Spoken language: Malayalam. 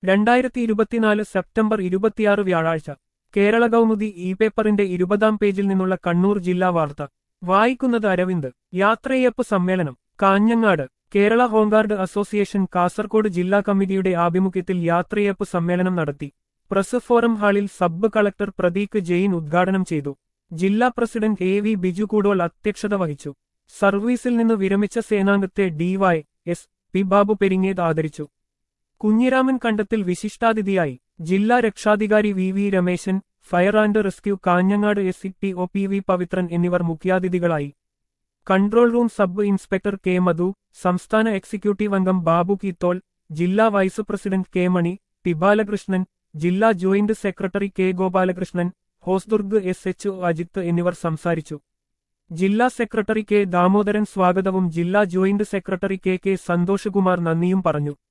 രണ്ടായിരത്തി ഇരുപത്തിനാല് സെപ്റ്റംബർ ഇരുപത്തിയാറ് വ്യാഴാഴ്ച കേരള കൗമുദി ഇ പേപ്പറിന്റെ ഇരുപതാം പേജിൽ നിന്നുള്ള കണ്ണൂർ ജില്ലാ വാർത്ത വായിക്കുന്നത് അരവിന്ദ് യാത്രയപ്പ് സമ്മേളനം കാഞ്ഞങ്ങാട് കേരള ഹോംഗാർഡ് അസോസിയേഷൻ കാസർകോട് ജില്ലാ കമ്മിറ്റിയുടെ ആഭിമുഖ്യത്തിൽ യാത്രയപ്പ് സമ്മേളനം നടത്തി പ്രസ് ഫോറം ഹാളിൽ സബ് കളക്ടർ പ്രദീക് ജെയിൻ ഉദ്ഘാടനം ചെയ്തു ജില്ലാ president A V Biju Koodol അധ്യക്ഷത വഹിച്ചു സർവീസിൽ നിന്ന് വിരമിച്ച സേനാംഗത്തെ Dy S P Babu Peringeth ആദരിച്ചു കുഞ്ഞിരാമൻ കണ്ടത്തിൽ വിശിഷ്ടാതിഥിയായി ജില്ലാ രക്ഷാധികാരി V V Rameshan fire and rescue Kanhangad S C T O P V Pavithran എന്നിവർ മുഖ്യാതിഥികളായി control room sub inspector K Madhu സംസ്ഥാന എക്സിക്യൂട്ടീവ് അംഗം ബാബു കീത്തോൾ ജില്ലാ vice president K Mani T Balakrishnan ജില്ലാ joint secretary K Gopalakrishnan Hosdurg S H Ajith എന്നിവർ സംസാരിച്ചു ജില്ലാ സെക്രട്ടറി കെ ദാമോദരൻ സ്വാഗതവും ജില്ലാ joint secretary K K Santhoshkumar നന്ദിയും പറഞ്ഞു